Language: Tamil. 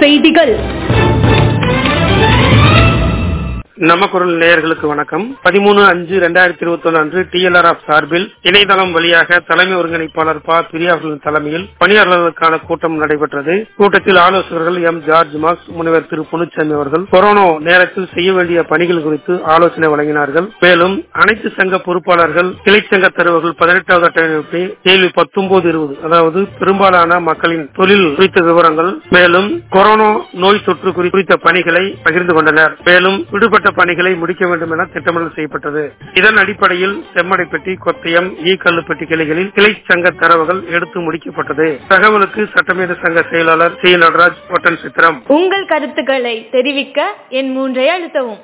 செய்திகள் நம்ம குரல் நேயர்களுக்கு வணக்கம் பதிமூணு அஞ்சு ரெண்டாயிரத்தி இருபத்தி ஒன்று அன்று டிஎல்ஆர் சார்பில் இணையதளம் வழியாக தலைமை ஒருங்கிணைப்பாளர் ப பிரியா அவர்களின் தலைமையில் பணியாளர்களுக்கான கூட்டம் நடைபெற்றது கூட்டத்தில் ஆலோசகர்கள் எம் ஜார்ஜ் மார்க்ஸ் முனைவர் திரு பொன்னுச்சாமி அவர்கள் கொரோனா நேரத்தில் செய்ய வேண்டிய பணிகள் குறித்து ஆலோசனை வழங்கினார்கள் மேலும் அனைத்து சங்க பொறுப்பாளர்கள் கிளை சங்க தலைவர்கள் பதினெட்டாவது அட்டவணை கேள்வி பத்தொன்பது இருபது அதாவது பெரும்பாலான மக்களின் தொழில் குறித்த விவரங்கள் மேலும் கொரோனா நோய் தொற்று குறித்த பணிகளை பகிர்ந்து கொண்டனர் மேலும் விடுபட்ட பணிகளை முடிக்க வேண்டும் என திட்டமிடல் செய்யப்பட்டது இதன் அடிப்படையில் செம்மடைப்பட்டி கொத்தயம் ஈ கல்லுப்பட்டி கிளைகளில் கிளை சங்க தரவுகள் எடுத்து முடிக்கப்பட்டது தகவலுக்கு சட்டமேத சங்க செயலாளர் சி நடராஜ் ஒட்டன் சித்திரம் உங்கள் கருத்துக்களை தெரிவிக்க என் மூன்றை அழுத்தவும்